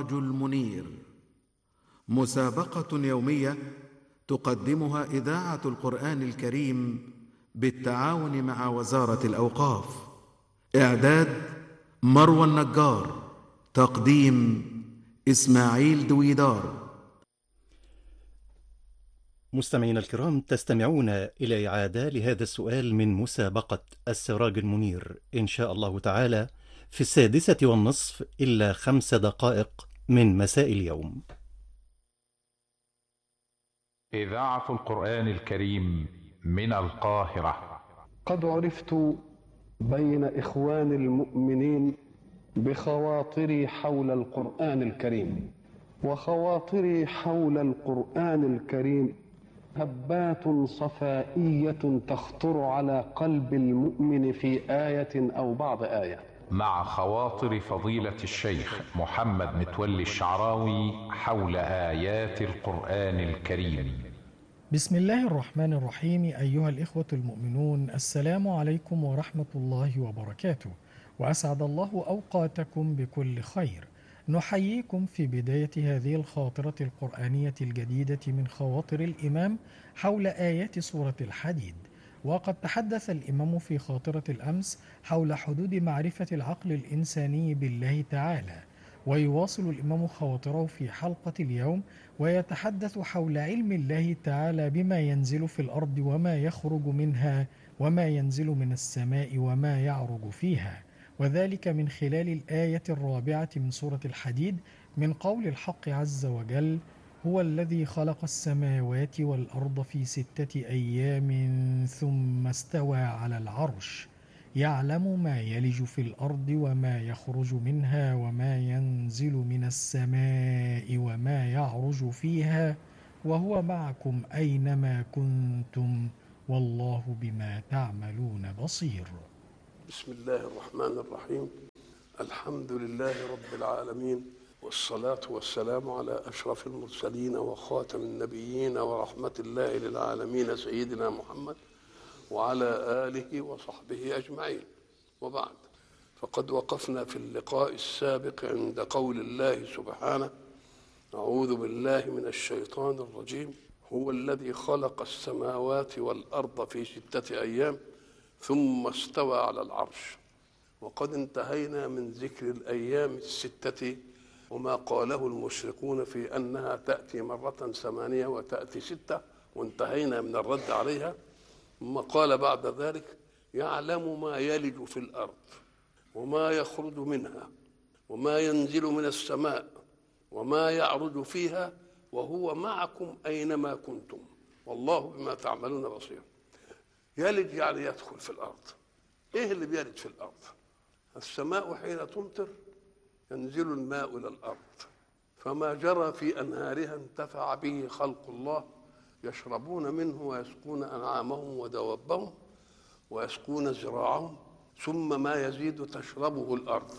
السراج المنير مسابقه يوميه تقدمها اذاعه القران الكريم بالتعاون مع وزاره الاوقاف اعداد مروى النجار تقديم اسماعيل دويدار مستمعينا الكرام تستمعون إلى إعادة لهذا السؤال من مسابقة السراج المنير إن شاء الله تعالى في السادسة والنصف إلا خمس دقائق من مساء اليوم إذاعة القرآن الكريم من القاهرة قد عرفت بين إخوان المؤمنين بخواطري حول القرآن الكريم وخواطري حول القرآن الكريم هبات صفائية تخطر على قلب المؤمن في آية أو بعض آية مع خواطر فضيلة الشيخ محمد متولي الشعراوي حول آيات القرآن الكريم بسم الله الرحمن الرحيم أيها الإخوة المؤمنون السلام عليكم ورحمة الله وبركاته وأسعد الله أوقاتكم بكل خير نحييكم في بداية هذه الخاطرة القرآنية الجديدة من خواطر الإمام حول آيات سورة الحديد وقد تحدث الإمام في خاطرة الأمس حول حدود معرفة العقل الإنساني بالله تعالى ويواصل الإمام خواطره في حلقة اليوم ويتحدث حول علم الله تعالى بما ينزل في الأرض وما يخرج منها وما ينزل من السماء وما يعرج فيها وذلك من خلال الآية الرابعة من سورة الحديد من قول الحق عز وجل هو الذي خلق السماوات والأرض في ستة أيام ثم استوى على العرش يعلم ما يلج في الأرض وما يخرج منها وما ينزل من السماء وما يعرج فيها وهو معكم أينما كنتم والله بما تعملون بصير بسم الله الرحمن الرحيم الحمد لله رب العالمين والصلاة والسلام على أشرف المرسلين وخاتم النبيين ورحمة الله للعالمين سيدنا محمد وعلى آله وصحبه أجمعين وبعد فقد وقفنا في اللقاء السابق عند قول الله سبحانه أعوذ بالله من الشيطان الرجيم هو الذي خلق السماوات والأرض في ستة أيام ثم استوى على العرش وقد انتهينا من ذكر الأيام الستة وما قاله المشركون في أنها تأتي مرة ثمانية وتأتي ستة وانتهينا من الرد عليها ثم قال بعد ذلك يعلم ما يلج في الأرض وما يخرج منها وما ينزل من السماء وما يعرج فيها وهو معكم أينما كنتم والله بما تعملون بصير يلج يعني يدخل في الأرض إيه اللي بيلج في الأرض السماء حين تمطر ينزل الماء إلى الأرض فما جرى في أنهارها انتفع به خلق الله يشربون منه ويسقون أنعامهم ودوابهم ويسقون زراعهم ثم ما يزيد تشربه الأرض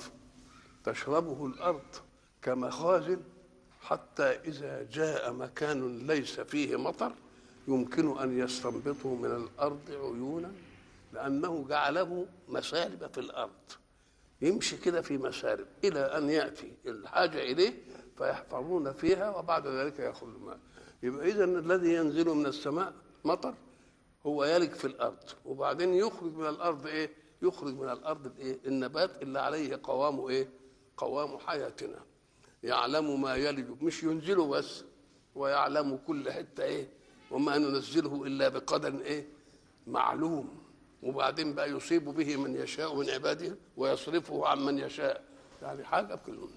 تشربه الأرض كمخازن حتى إذا جاء مكان ليس فيه مطر يمكن أن يستنبطوا من الأرض عيونا لأنه جعله مسارب في الأرض يمشي كده في مسارب إلى أن يأتي الحاجة إليه فيحفرون فيها وبعد ذلك يخرج الماء يبقى إذا الذي ينزل من السماء مطر هو يلج في الأرض وبعدين يخرج من الأرض إيه؟ يخرج من الأرض الإيه؟ النبات اللي عليه قوام إيه؟ قوام حياتنا يعلم ما يلج مش ينزله بس ويعلم كل حتة إيه؟ وما ننزله إلا بقدر إيه؟ معلوم وبعدين بقى يصيب به من يشاء من عباده ويصرفه عن من يشاء يعني حاجة كلهم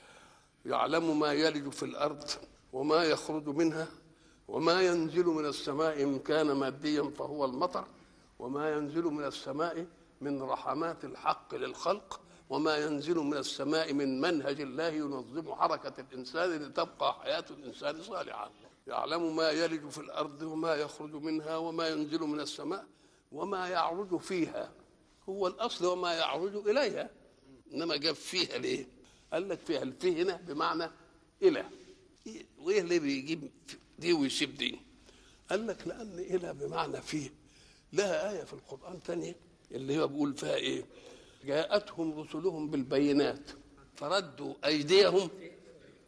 يعلم ما يلج في الأرض وما يخرج منها وما ينزل من السماء إن كان ماديا فهو المطر وما ينزل من السماء من رحمات الحق للخلق وما ينزل من السماء من منهج الله ينظم حركة الإنسان لتبقى حياة الإنسان صالحة يعلم ما يلج في الأرض وما يخرج منها وما ينزل من السماء وما يعرج فيها هو الأصل وما يعرج إليها إنما جاب فيها ليه قال لك فيها الفي هنا بمعنى إلى وإيه اللي بيجيب دي ويسيب دي قال لك لأن إلى بمعنى فيه لها آية في القرآن ثانية اللي هو بيقول فيها إيه جاءتهم رسلهم بالبينات فردوا أيديهم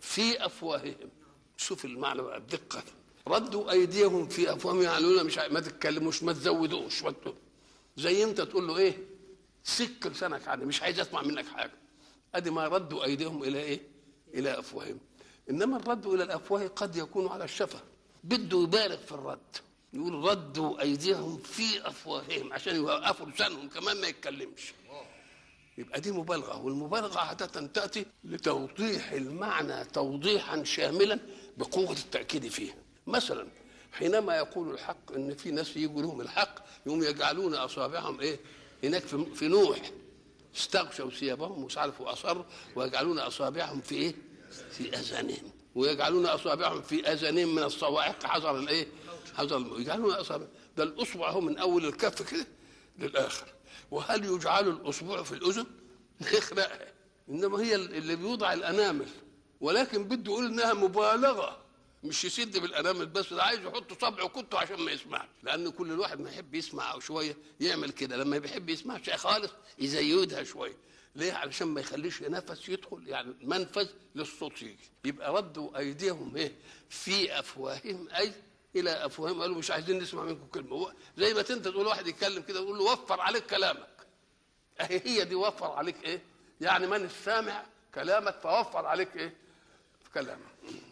في افواههم شوف المعنى بقى الدقه ردوا ايديهم في افواههم يعني لنا مش ع- ما تتكلموش ما تزودوش ما ت- زي انت تقول له ايه سك لسانك عني مش عايز اسمع منك حاجه ادي ما ردوا ايديهم الى ايه الى افواههم انما الرد الى الافواه قد يكون على الشفه بده يبالغ في الرد يقول ردوا ايديهم في افواههم عشان يوقفوا لسانهم كمان ما يتكلمش يبقى دي مبالغه والمبالغه عاده تاتي لتوضيح المعنى توضيحا شاملا بقوه التاكيد فيه مثلا حينما يقول الحق ان في ناس يجوا لهم الحق يوم يجعلون اصابعهم ايه هناك في, في نوح استغشوا ثيابهم مش عارف واصروا ويجعلون اصابعهم في ايه في اذانهم ويجعلون اصابعهم في اذانهم من الصواعق حذر الايه حذر الم- يجعلون اصابع ده الاصبع هو من اول الكف كده للاخر وهل يجعل الاصبع في الاذن يخرقها انما هي اللي بيوضع الانامل ولكن بده يقول انها مبالغه مش يسد بالانامل بس ده عايز يحط صبعه كنته عشان ما يسمعش لان كل الواحد ما يحب يسمع او شويه يعمل كده لما بيحب يسمع شيء خالص يزيدها شويه ليه علشان ما يخليش نفس يدخل يعني منفذ للصوت يجي يبقى ردوا ايديهم ايه في افواههم اي الى افواههم قالوا مش عايزين نسمع منكم كلمه هو زي ما انت تقول واحد يتكلم كده تقول له وفر عليك كلامك اهي هي دي وفر عليك ايه يعني من السامع كلامك فوفر عليك ايه كلامك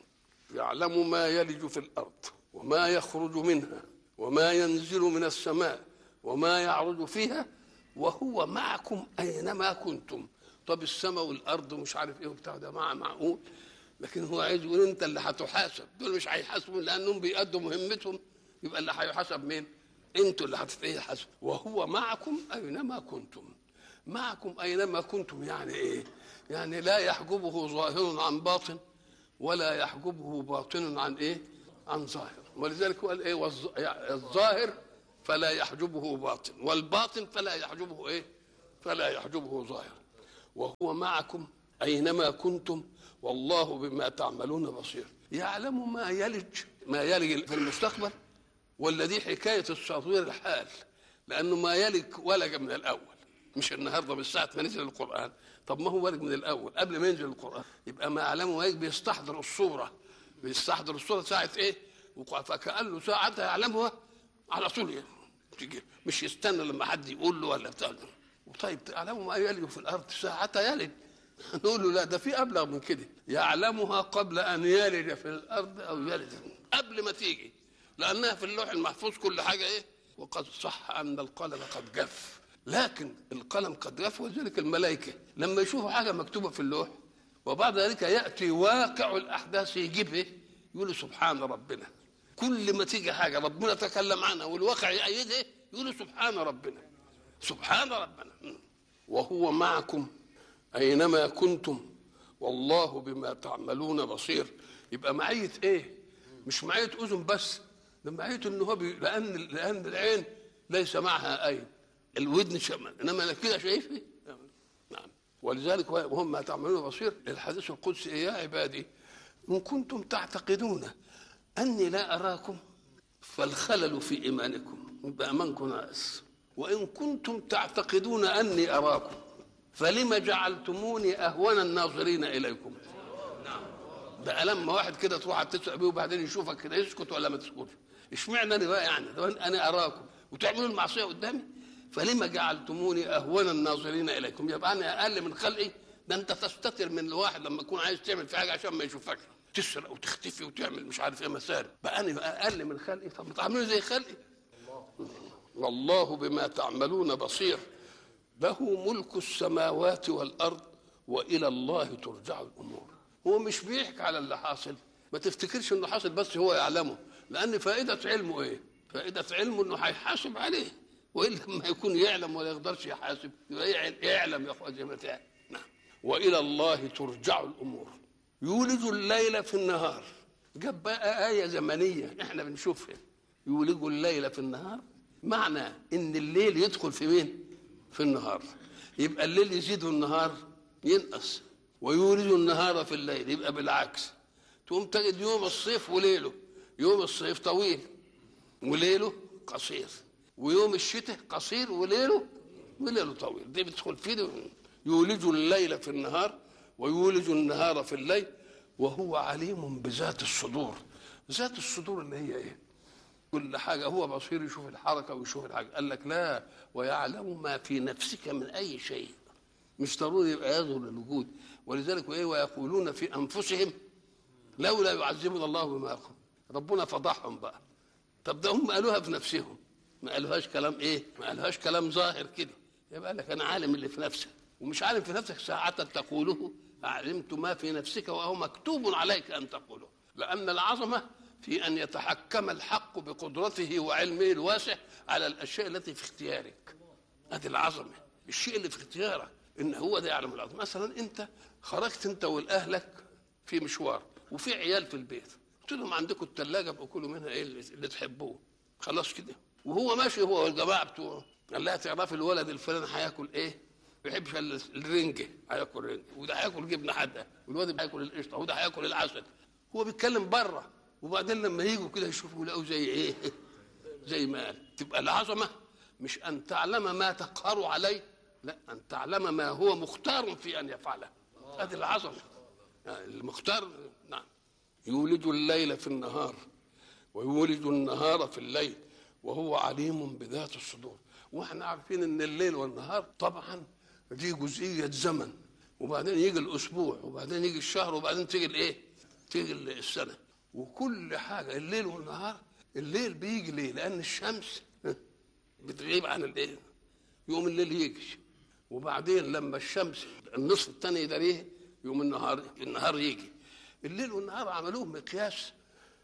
يعلم ما يلج في الارض وما يخرج منها وما ينزل من السماء وما يعرج فيها وهو معكم اينما كنتم طب السماء والارض ومش عارف ايه وبتاع ده مع معقول لكن هو عايز يقول انت اللي هتحاسب دول مش هيحاسبوا لانهم بيأدوا مهمتهم يبقى اللي هيحاسب مين؟ انتوا اللي هتتحاسبوا وهو معكم اينما كنتم معكم اينما كنتم يعني ايه؟ يعني لا يحجبه ظاهر عن باطن ولا يحجبه باطن عن ايه؟ عن ظاهر ولذلك هو قال ايه؟ والظ- يعني الظاهر فلا يحجبه باطن والباطن فلا يحجبه ايه؟ فلا يحجبه ظاهر وهو معكم اينما كنتم والله بما تعملون بصير يعلم ما يلج ما يلج في المستقبل ولا دي حكايه التطوير الحال لانه ما يلج ولج من الاول مش النهارده من ساعه ما نزل القران طب ما هو ولج من الاول قبل ما ينزل القران يبقى ما يعلمه ما يلج بيستحضر الصوره بيستحضر الصوره ساعه ايه وقع- فكانه ساعتها يعلمها على طول يعني. تيجي مش يستنى لما حد يقول له ولا بتاع طيب تعلموا ما يلج في الارض ساعتها يلج نقول له لا ده في ابلغ من كده يعلمها قبل ان يلج في الارض او يلج قبل ما تيجي لانها في اللوح المحفوظ كل حاجه ايه وقد صح ان القلم قد جف لكن القلم قد جف وذلك الملائكه لما يشوفوا حاجه مكتوبه في اللوح وبعد ذلك ياتي واقع الاحداث يجيب ايه يقولوا سبحان ربنا كل ما تيجي حاجه ربنا تكلم عنها والواقع يأيدها يقولوا سبحان ربنا سبحان ربنا وهو معكم اينما كنتم والله بما تعملون بصير يبقى معيه ايه مش معيه اذن بس ده معيه ان هو بي... لان لان العين ليس معها عين الودن شمال انما انا كده شايف ايه نعم ولذلك وهم ما تعملون بصير الحديث القدسي إيه يا عبادي ان كنتم تعتقدون اني لا اراكم فالخلل في ايمانكم يبقى ايمانكم ناقص وان كنتم تعتقدون اني اراكم فلم جعلتموني اهون الناظرين اليكم ده لما واحد كده تروح تسأل بيه وبعدين يشوفك كده يسكت ولا ما تسكتش اشمعنى انا بقى يعني ده انا اراكم وتعملوا المعصيه قدامي فلما جعلتموني اهون الناظرين اليكم يبقى انا اقل من خلقي ده انت تستتر من الواحد لما تكون عايز تعمل في حاجه عشان ما يشوفكش تسرق وتختفي وتعمل مش عارف ايه مسار بقى انا بقى اقل من خلقي طب ما تعملوا زي خلقي والله بما تعملون بصير له ملك السماوات والارض والى الله ترجع الامور هو مش بيحكي على اللي حاصل ما تفتكرش انه حاصل بس هو يعلمه لان فائده علمه ايه فائده علمه انه هيحاسب عليه والا لما يكون يعلم ولا يقدرش يحاسب يبقى يعلم يا اخوان زي ما تعلم نعم والى الله ترجع الامور يولج الليل في النهار جاب بقى آية زمنية احنا بنشوفها يولج الليل في النهار معنى ان الليل يدخل في مين في النهار يبقى الليل يزيد والنهار ينقص ويولج النهار في الليل يبقى بالعكس تقوم تجد يوم الصيف وليله يوم الصيف طويل وليله قصير ويوم الشتاء قصير وليله وليله طويل دي بتدخل فيه دي يولج الليل في النهار ويولج النهار في الليل وهو عليم بذات الصدور ذات الصدور اللي هي ايه كل حاجة هو بصير يشوف الحركة ويشوف الحاجة قال لك لا ويعلم ما في نفسك من أي شيء مش ضروري يبقى يظهر للوجود ولذلك وإيه ويقولون في أنفسهم لولا يعذبنا الله بما يقول ربنا فضحهم بقى طب ده هم قالوها في نفسهم ما قالوهاش كلام ايه ما قالوهاش كلام ظاهر كده يبقى قال لك انا عالم اللي في نفسك ومش عالم في نفسك ساعة تقوله علمت ما في نفسك وهو مكتوب عليك ان تقوله لان العظمه في ان يتحكم الحق بقدرته وعلمه الواسع على الاشياء التي في اختيارك هذه العظمه الشيء اللي في اختيارك ان هو ده يعلم العظمه مثلا انت خرجت انت والاهلك في مشوار وفي عيال في البيت قلت لهم عندكم الثلاجه ابقوا كلوا منها ايه اللي, اللي تحبوه خلاص كده وهو ماشي هو والجماعه بتوعه قال لها تعرفي الولد الفلاني هياكل ايه؟ ما بيحبش الا الرنجه هياكل رنجه وده هياكل جبنه حادقه والواد هياكل القشطه وده هياكل العسل هو بيتكلم بره وبعدين لما يجوا كده يشوفوا يلاقوا زي ايه؟ زي ما قال تبقى العظمه مش ان تعلم ما تقهر عليه لا ان تعلم ما هو مختار في ان يفعله هذه العظمه يعني المختار نعم يولد الليل في النهار ويولد النهار في الليل وهو عليم بذات الصدور واحنا عارفين ان الليل والنهار طبعا دي جزئيه زمن وبعدين يجي الاسبوع وبعدين يجي الشهر وبعدين تيجي الايه؟ تيجي السنه وكل حاجه الليل والنهار الليل بيجي ليه؟ لان الشمس بتغيب عن الايه؟ يوم الليل يجي وبعدين لما الشمس النصف الثاني يداريه يوم النهار النهار يجي الليل والنهار عملوه مقياس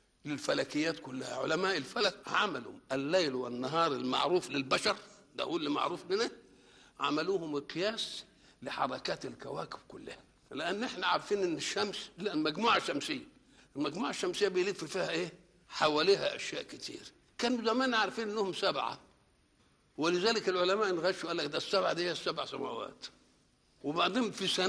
للفلكيات كلها علماء الفلك عملوا الليل والنهار المعروف للبشر ده هو اللي معروف لنا عملوه مقياس لحركات الكواكب كلها لان احنا عارفين ان الشمس لان مجموعه شمسيه المجموعه الشمسيه بيلف فيها ايه حواليها اشياء كتير كانوا زمان عارفين انهم سبعه ولذلك العلماء انغشوا قال لك ده السبعه دي هي السبع سماوات وبعدين في سنه